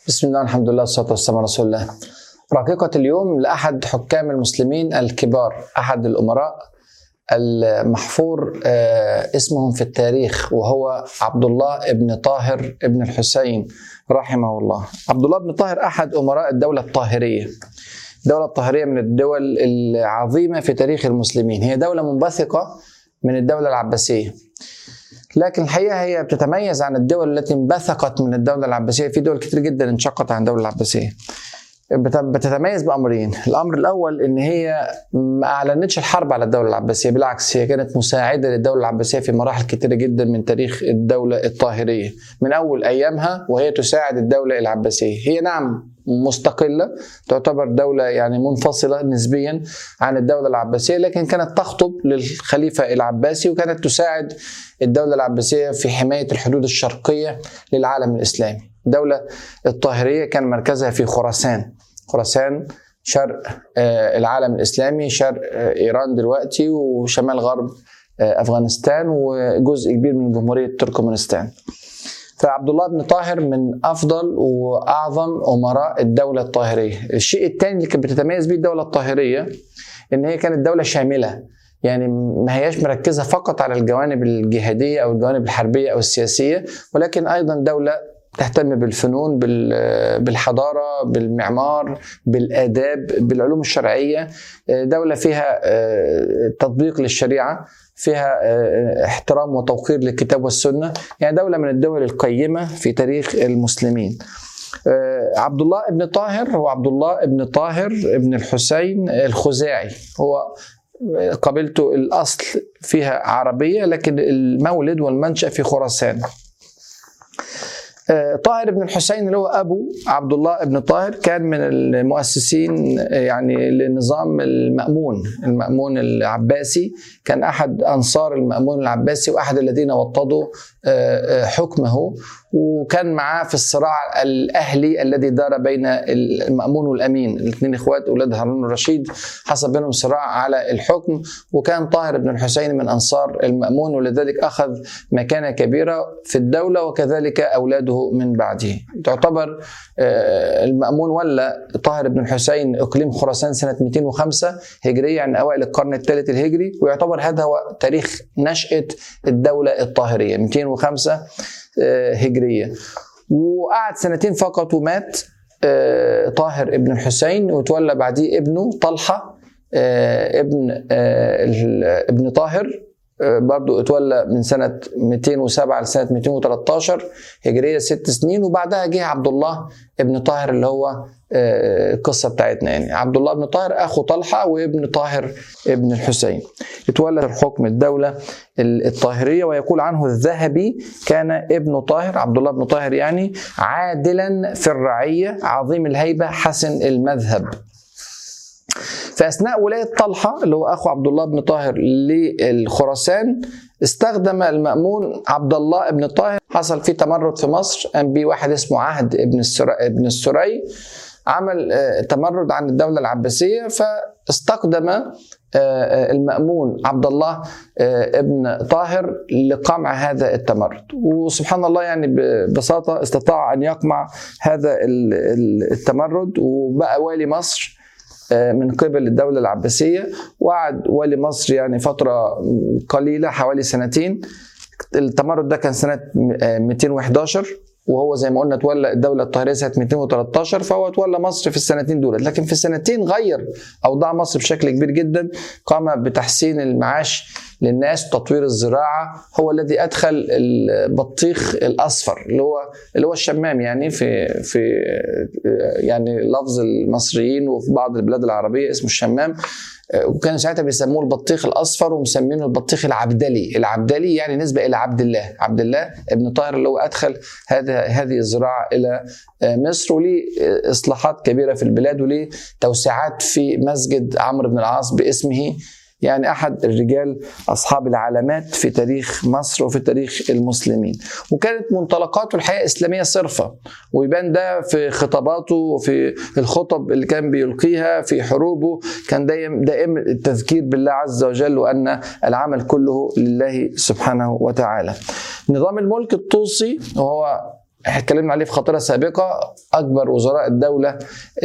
بسم الله الحمد لله والصلاة والسلام على رسول الله رقيقة اليوم لأحد حكام المسلمين الكبار أحد الأمراء المحفور آه، اسمهم في التاريخ وهو عبد الله ابن طاهر ابن الحسين رحمه الله عبد الله بن طاهر أحد أمراء الدولة الطاهرية الدولة الطاهرية من الدول العظيمة في تاريخ المسلمين هي دولة منبثقة من الدولة العباسية لكن الحقيقه هي بتتميز عن الدول التي انبثقت من الدوله العباسيه في دول كتير جدا انشقت عن الدوله العباسيه بت- بتتميز بامرين الامر الاول ان هي ما اعلنتش الحرب على الدوله العباسيه بالعكس هي كانت مساعده للدوله العباسيه في مراحل كتيره جدا من تاريخ الدوله الطاهريه من اول ايامها وهي تساعد الدوله العباسيه هي نعم مستقله تعتبر دوله يعني منفصله نسبيا عن الدوله العباسيه لكن كانت تخطب للخليفه العباسي وكانت تساعد الدوله العباسيه في حمايه الحدود الشرقيه للعالم الاسلامي الدوله الطاهريه كان مركزها في خراسان خراسان شرق آه، العالم الاسلامي شرق آه، ايران دلوقتي وشمال غرب آه، افغانستان وجزء كبير من جمهوريه تركمانستان فعبد الله بن طاهر من افضل واعظم امراء الدوله الطاهريه الشيء الثاني اللي كانت بتتميز به الدوله الطاهريه ان هي كانت دوله شامله يعني ما هياش مركزه فقط على الجوانب الجهاديه او الجوانب الحربيه او السياسيه ولكن ايضا دوله تهتم بالفنون بال- بالحضاره بالمعمار بالاداب بالعلوم الشرعيه دوله فيها آه، تطبيق للشريعه فيها آه، احترام وتوقير للكتاب والسنه يعني دوله من الدول القيمه في تاريخ المسلمين آه، عبد الله بن طاهر هو عبد الله بن طاهر بن الحسين الخزاعي هو قبيلته الاصل فيها عربيه لكن المولد والمنشا في خراسان آه، طاهر بن الحسين اللي هو ابو عبد الله بن طاهر كان من المؤسسين آه، يعني لنظام المأمون المأمون العباسي كان احد انصار المأمون العباسي واحد الذين وطدوا آه، آه، حكمه وكان معاه في الصراع الاهلي الذي دار بين المأمون والامين الاثنين اخوات اولاد هارون الرشيد حصل بينهم صراع على الحكم وكان طاهر بن الحسين من انصار المأمون ولذلك اخذ مكانه كبيره في الدوله وكذلك اولاده من بعده تعتبر آه، المأمون ولا طاهر بن الحسين اقليم خراسان سنه 205 هجريه يعني اوائل القرن الثالث الهجري ويعتبر هذا هو تاريخ نشاه الدوله الطاهريه 205 آه، هجريه وقعد سنتين فقط ومات آه، طاهر ابن الحسين وتولى بعديه ابنه طلحه آه، ابن آه، ال- ابن طاهر آه، برضو اتولى من سنة 207 لسنة 213 هجرية ست سنين وبعدها جه عبد الله ابن طاهر اللي هو آه، القصة بتاعتنا يعني عبد الله بن طاهر أخو طلحة وابن طاهر ابن الحسين اتولى حكم الدولة الطاهرية ويقول عنه الذهبي كان ابن طاهر عبد الله بن طاهر يعني عادلا في الرعية عظيم الهيبة حسن المذهب في اثناء ولايه طلحه اللي هو اخو عبد الله بن طاهر للخراسان استخدم المامون عبد الله بن طاهر حصل فيه تمرد في مصر قام بيه واحد اسمه عهد ابن السري ابن السري عمل آه، تمرد عن الدوله العباسيه فاستقدم آه، آه، المأمون عبد الله آه، ابن طاهر لقمع هذا التمرد وسبحان الله يعني ببساطة استطاع أن يقمع هذا ال- ال- التمرد وبقى والي مصر آه، من قبل الدولة العباسية وقعد والي مصر يعني فترة قليلة حوالي سنتين التمرد ده كان سنة آه، 211 وهو زي ما قلنا تولى الدولة الطاهرية سنة 213 فهو تولى مصر في السنتين دول لكن في السنتين غير أوضاع مصر بشكل كبير جدا قام بتحسين المعاش للناس تطوير الزراعة هو الذي أدخل البطيخ الأصفر اللي هو اللي هو الشمام يعني في في يعني لفظ المصريين وفي بعض البلاد العربية اسمه الشمام وكانوا ساعتها بيسموه البطيخ الاصفر ومسمينه البطيخ العبدلي، العبدلي يعني نسبه الى عبد الله، عبد الله ابن طاهر اللي هو ادخل هذا هذه الزراعه الى مصر وليه اصلاحات كبيره في البلاد وليه توسعات في مسجد عمرو بن العاص باسمه يعني احد الرجال اصحاب العلامات في تاريخ مصر وفي تاريخ المسلمين وكانت منطلقاته الحقيقه اسلاميه صرفه ويبان ده في خطاباته وفي الخطب اللي كان بيلقيها في حروبه كان دائم دائم التذكير بالله عز وجل وان العمل كله لله سبحانه وتعالى نظام الملك الطوسي وهو اتكلمنا عليه في خطيره سابقه اكبر وزراء الدوله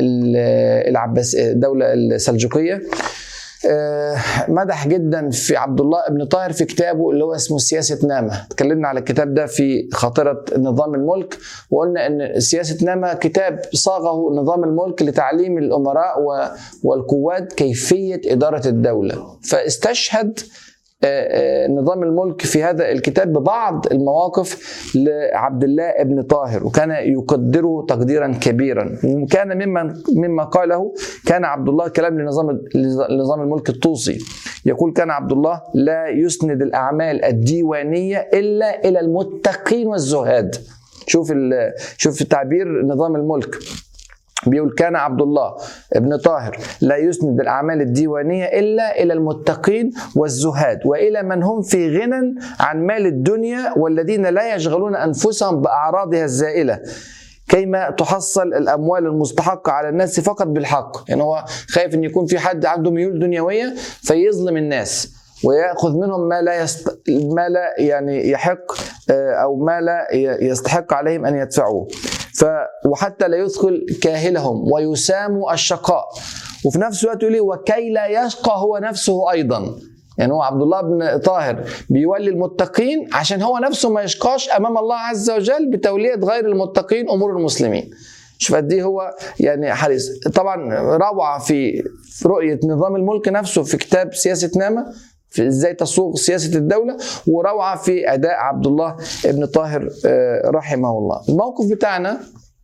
العباس الدوله السلجوقيه آه، مدح جدا في عبد الله بن طاهر في كتابه اللي هو اسمه سياسة نامة اتكلمنا على الكتاب ده في خاطرة نظام الملك وقلنا ان سياسة نامة كتاب صاغه نظام الملك لتعليم الأمراء والقوات كيفية إدارة الدولة فاستشهد آه، آه، نظام الملك في هذا الكتاب ببعض المواقف لعبد الله بن طاهر وكان يقدره تقديرا كبيرا وكان مما مما قاله كان عبد الله كلام لنظام لنظام الملك الطوسي يقول كان عبد الله لا يسند الاعمال الديوانيه الا الى المتقين والزهاد شوف شوف تعبير نظام الملك بيقول كان عبد الله ابن طاهر لا يسند الأعمال الديوانية إلا إلى المتقين والزهاد وإلى من هم في غنى عن مال الدنيا والذين لا يشغلون أنفسهم بأعراضها الزائلة كيما تحصل الاموال المستحقه على الناس فقط بالحق يعني هو خايف ان يكون في حد عنده ميول دنيويه فيظلم الناس وياخذ منهم ما لا يست... ما لا يعني يحق آه، او ما لا يستحق عليهم ان يدفعوه ف وحتى لا يدخل كاهلهم ويساموا الشقاء وفي نفس الوقت يقول وكي لا يشقى هو نفسه ايضا يعني هو عبد الله بن طاهر بيولي المتقين عشان هو نفسه ما يشقاش امام الله عز وجل بتوليه غير المتقين امور المسلمين شوف قد ايه هو يعني حريص طبعا روعه في رؤيه نظام الملك نفسه في كتاب سياسه نامه في ازاي تصوغ سياسه الدوله وروعه في اداء عبد الله بن طاهر آه، رحمه الله الموقف بتاعنا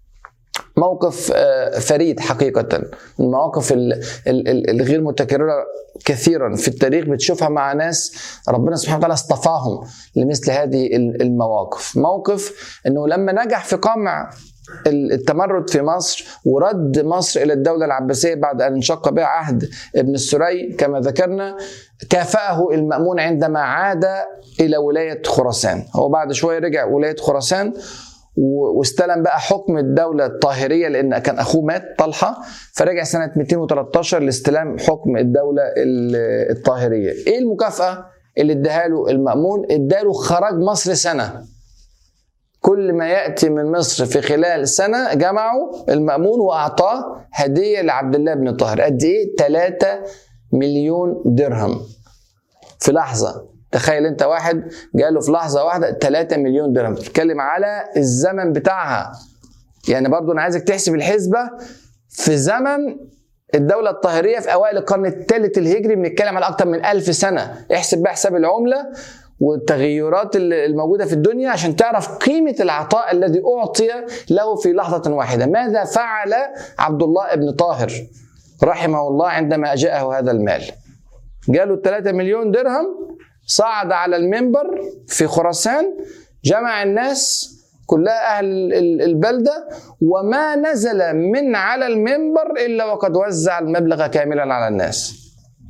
موقف آه، فريد حقيقة المواقف الغير متكررة كثيرا في التاريخ بتشوفها مع ناس ربنا سبحانه وتعالى اصطفاهم لمثل هذه المواقف موقف انه لما نجح في قمع التمرد في مصر ورد مصر الى الدوله العباسيه بعد ان انشق بها عهد ابن السري كما ذكرنا كافأه المأمون عندما عاد الى ولايه خراسان هو بعد شويه رجع ولايه خراسان واستلم بقى حكم الدولة الطاهرية لأن كان أخوه مات طلحة فرجع سنة 213 لاستلام حكم الدولة الطاهرية إيه المكافأة اللي اداها له المأمون اداله خراج مصر سنة كل ما يأتي من مصر في خلال سنة جمعوا المأمون وأعطاه هدية لعبد الله بن طاهر قد إيه 3 مليون درهم في لحظة تخيل انت واحد جاله في لحظه واحده 3 مليون درهم بتتكلم على الزمن بتاعها يعني برضو انا عايزك تحسب الحسبه في زمن الدولة الطاهرية في أوائل القرن الثالث الهجري بنتكلم على أكثر من ألف سنة احسب بقى حساب العملة والتغيرات الموجودة في الدنيا عشان تعرف قيمة العطاء الذي أعطي له في لحظة واحدة ماذا فعل عبد الله بن طاهر رحمه الله عندما جاءه هذا المال جاله 3 مليون درهم صعد على المنبر في خراسان جمع الناس كلها أهل البلدة وما نزل من على المنبر إلا وقد وزع المبلغ كاملا على الناس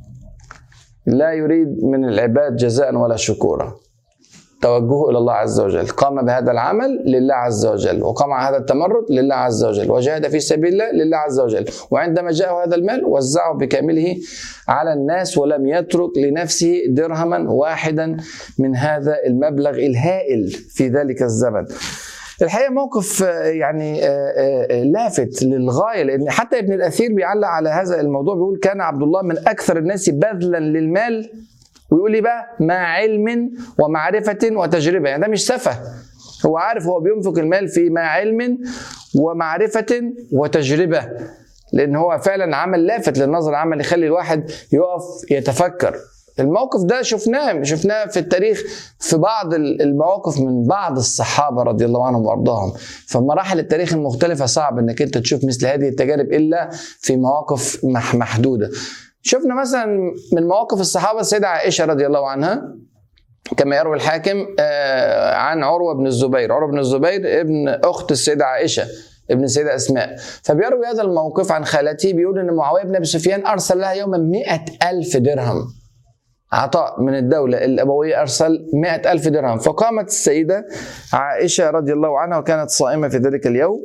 لا يريد من العباد جزاء ولا شكورا توجهه الى الله عز وجل قام بهذا العمل لله عز وجل وقام على هذا التمرد لله عز وجل وجاهد في سبيل الله لله عز وجل وعندما جاءه هذا المال وزعه بكامله على الناس ولم يترك لنفسه درهما واحدا من هذا المبلغ الهائل في ذلك الزمن الحقيقه موقف يعني لافت للغايه لان حتى ابن الاثير بيعلق على هذا الموضوع بيقول كان عبد الله من اكثر الناس بذلا للمال ويقول لي بقى مع علم ومعرفة وتجربة يعني ده مش سفه هو عارف هو بينفق المال في مع علم ومعرفة وتجربة لأن هو فعلا عمل لافت للنظر عمل يخلي الواحد يقف يتفكر الموقف ده شفناه شفناه في التاريخ في بعض المواقف من بعض الصحابه رضي الله عنهم وارضاهم فمراحل التاريخ المختلفه صعب انك انت تشوف مثل هذه التجارب الا في مواقف محدوده شفنا مثلا من مواقف الصحابه السيده عائشه رضي الله عنها كما يروي الحاكم آه، عن عروه بن الزبير عروه بن الزبير ابن اخت السيده عائشه ابن السيدة أسماء فبيروي هذا الموقف عن خالته بيقول أن معاوية بن أبي سفيان أرسل لها يوما مئة ألف درهم عطاء من الدولة الأبوية أرسل مئة ألف درهم فقامت السيدة عائشة رضي الله عنها وكانت صائمة في ذلك اليوم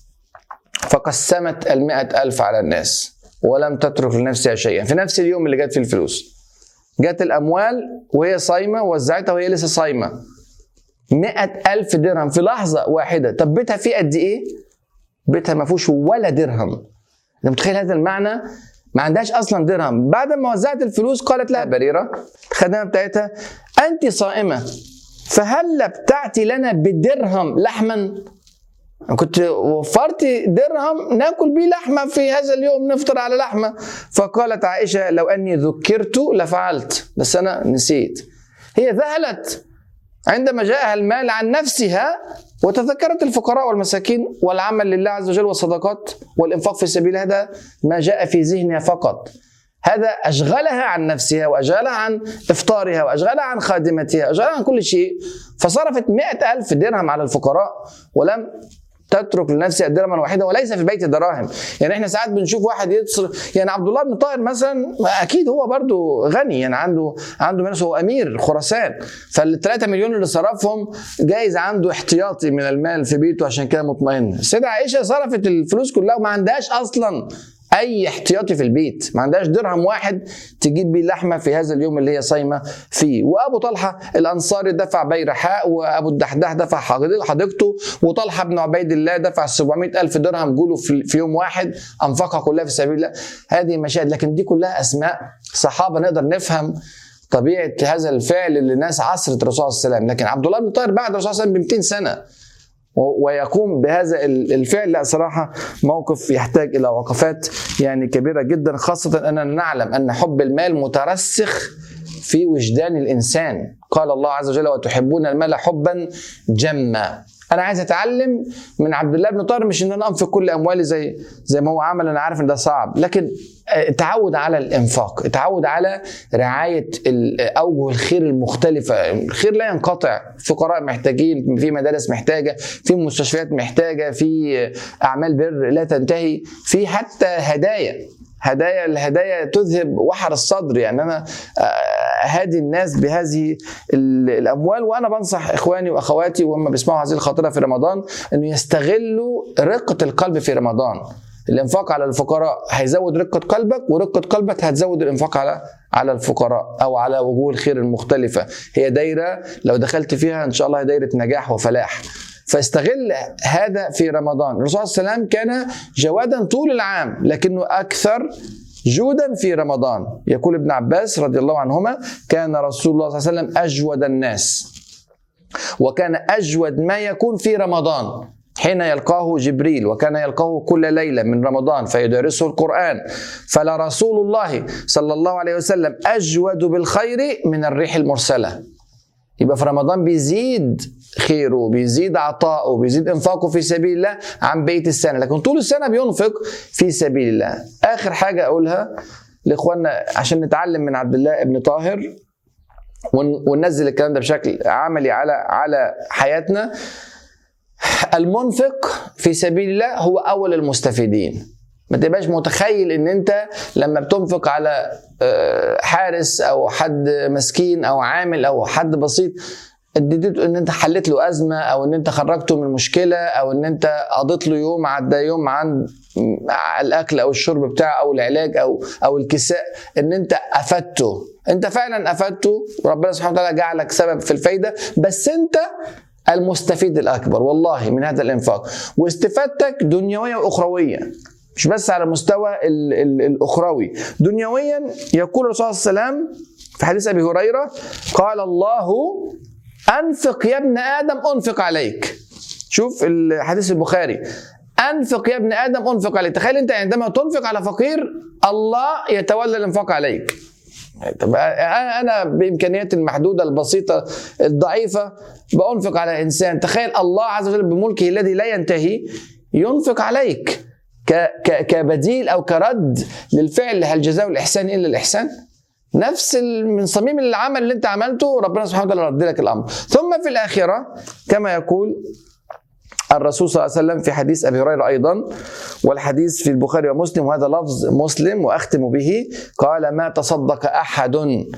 فقسمت المئة ألف على الناس ولم تترك لنفسها شيئا في نفس اليوم اللي جت فيه الفلوس جت الاموال وهي صايمه ووزعتها وهي لسه صايمه مئة ألف درهم في لحظة واحدة طب بيتها فيه قد إيه؟ بيتها ما فيهوش ولا درهم أنت متخيل هذا المعنى؟ ما عندهاش أصلا درهم بعد ما وزعت الفلوس قالت لها بريرة الخدامة بتاعتها أنت صائمة فهل بتعتي لنا بدرهم لحما كنت وفرت درهم ناكل بيه لحمه في هذا اليوم نفطر على لحمه فقالت عائشه لو اني ذكرت لفعلت بس انا نسيت هي ذهلت عندما جاءها المال عن نفسها وتذكرت الفقراء والمساكين والعمل لله عز وجل والصدقات والانفاق في سبيل هذا ما جاء في ذهنها فقط هذا أشغلها عن نفسها وأشغلها عن إفطارها وأشغلها عن خادمتها وأشغلها عن كل شيء فصرفت مئة ألف درهم على الفقراء ولم تترك لنفسها درهما واحدا وليس في بيت دراهم يعني احنا ساعات بنشوف واحد يصرف يعني عبد الله بن طاهر مثلا اكيد هو برضو غني يعني عنده عنده ناس هو امير خراسان فال 3 مليون اللي صرفهم جايز عنده احتياطي من المال في بيته عشان كده مطمئن السيده عائشه صرفت الفلوس كلها وما عندهاش اصلا اي احتياطي في البيت ما عندهاش درهم واحد تجيب بيه لحمه في هذا اليوم اللي هي صايمه فيه وابو طلحه الانصاري دفع بيرحاء وابو الدحداح دفع حديقته وطلحه بن عبيد الله دفع 700 الف درهم جوله في يوم واحد انفقها كلها في سبيل الله هذه مشاهد لكن دي كلها اسماء صحابه نقدر نفهم طبيعه هذا الفعل اللي الناس عصرت الرسول صلى الله عليه وسلم لكن عبد الله بن طاهر بعد الرسول صلى الله عليه وسلم ب 200 سنه ويقوم بهذا الفعل لا صراحة موقف يحتاج إلى وقفات يعني كبيرة جدا خاصة أننا نعلم أن حب المال مترسخ في وجدان الإنسان قال الله عز وجل وتحبون المال حبا جما انا عايز اتعلم من عبد الله بن طاهر مش ان انا انفق كل اموالي زي زي ما هو عمل انا عارف ان ده صعب لكن اتعود على الانفاق اتعود على رعايه اوجه الخير المختلفه الخير لا ينقطع فقراء محتاجين في مدارس محتاجه في مستشفيات محتاجه في اعمال بر لا تنتهي في حتى هدايا هدايا الهدايا تذهب وحر الصدر يعني انا هادي الناس بهذه الاموال وانا بنصح اخواني واخواتي وهم بيسمعوا هذه الخاطره في رمضان انه يستغلوا رقه القلب في رمضان الانفاق على الفقراء هيزود رقه قلبك ورقه قلبك هتزود الانفاق على على الفقراء او على وجوه الخير المختلفه هي دايره لو دخلت فيها ان شاء الله هي دايره نجاح وفلاح فاستغل هذا في رمضان الرسول صلى الله عليه وسلم كان جوادا طول العام لكنه اكثر جودا في رمضان يقول ابن عباس رضي الله عنهما كان رسول الله صلى الله عليه وسلم اجود الناس وكان اجود ما يكون في رمضان حين يلقاه جبريل وكان يلقاه كل ليله من رمضان فيدرسه القران فلرسول الله صلى الله عليه وسلم اجود بالخير من الريح المرسله يبقى في رمضان بيزيد خيره بيزيد عطاؤه بيزيد انفاقه في سبيل الله عن بقيه السنه لكن طول السنه بينفق في سبيل الله اخر حاجه اقولها لاخواننا عشان نتعلم من عبد الله ابن طاهر وننزل الكلام ده بشكل عملي على على حياتنا المنفق في سبيل الله هو اول المستفيدين ما تبقاش متخيل ان انت لما بتنفق على حارس او حد مسكين او عامل او حد بسيط اديته ان انت حلت له ازمه او ان انت خرجته من مشكله او ان انت قضيت له يوم عدى يوم عن الاكل او الشرب بتاعه او العلاج او او الكساء ان انت افدته انت فعلا افدته وربنا سبحانه وتعالى جعلك سبب في الفايده بس انت المستفيد الاكبر والله من هذا الانفاق واستفادتك دنيويه واخرويه مش بس على المستوى ال ال الاخروي دنيويا يقول الرسول صلى الله عليه وسلم في حديث ابي هريره قال الله انفق يا ابن ادم انفق عليك شوف الحديث البخاري انفق يا ابن ادم انفق عليك تخيل انت عندما تنفق على فقير الله يتولى الانفاق عليك طب انا بامكانياتي المحدوده البسيطه الضعيفه بانفق على انسان تخيل الله عز وجل بملكه الذي لا ينتهي ينفق عليك كبديل او كرد للفعل هل جزاء الاحسان الا الاحسان؟ نفس من صميم العمل اللي انت عملته ربنا سبحانه وتعالى رد لك الامر ثم في الاخره كما يقول الرسول صلى الله عليه وسلم في حديث ابي هريره ايضا والحديث في البخاري ومسلم وهذا لفظ مسلم واختم به قال ما تصدق احد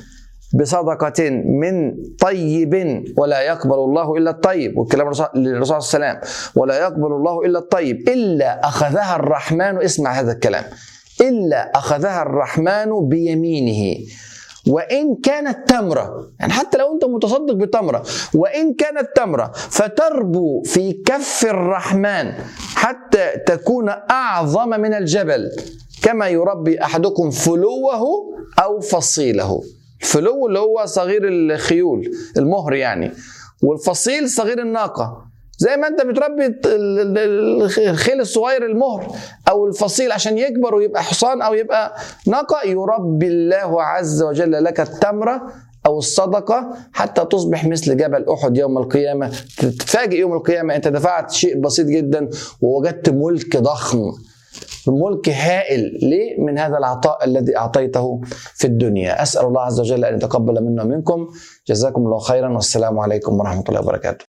بصدقة من طيب ولا يقبل الله إلا الطيب والكلام للرسول صلى الله عليه وسلم ولا يقبل الله إلا الطيب إلا أخذها الرحمن اسمع هذا الكلام إلا أخذها الرحمن بيمينه وإن كانت تمرة يعني حتى لو أنت متصدق بتمرة وإن كانت تمرة فتربو في كف الرحمن حتى تكون أعظم من الجبل كما يربي أحدكم فلوه أو فصيله الفلو اللي هو صغير الخيول المهر يعني والفصيل صغير الناقة زي ما انت بتربي ال- ال- الخيل الصغير المهر او الفصيل عشان يكبر ويبقى حصان او يبقى ناقه يربي الله عز وجل لك التمره او الصدقه حتى تصبح مثل جبل احد يوم القيامه تتفاجئ يوم القيامه انت دفعت شيء بسيط جدا ووجدت ملك ضخم ملك هائل ليه من هذا العطاء الذي اعطيته في الدنيا اسال الله عز وجل ان يتقبل منا ومنكم جزاكم الله خيرا والسلام عليكم ورحمه الله وبركاته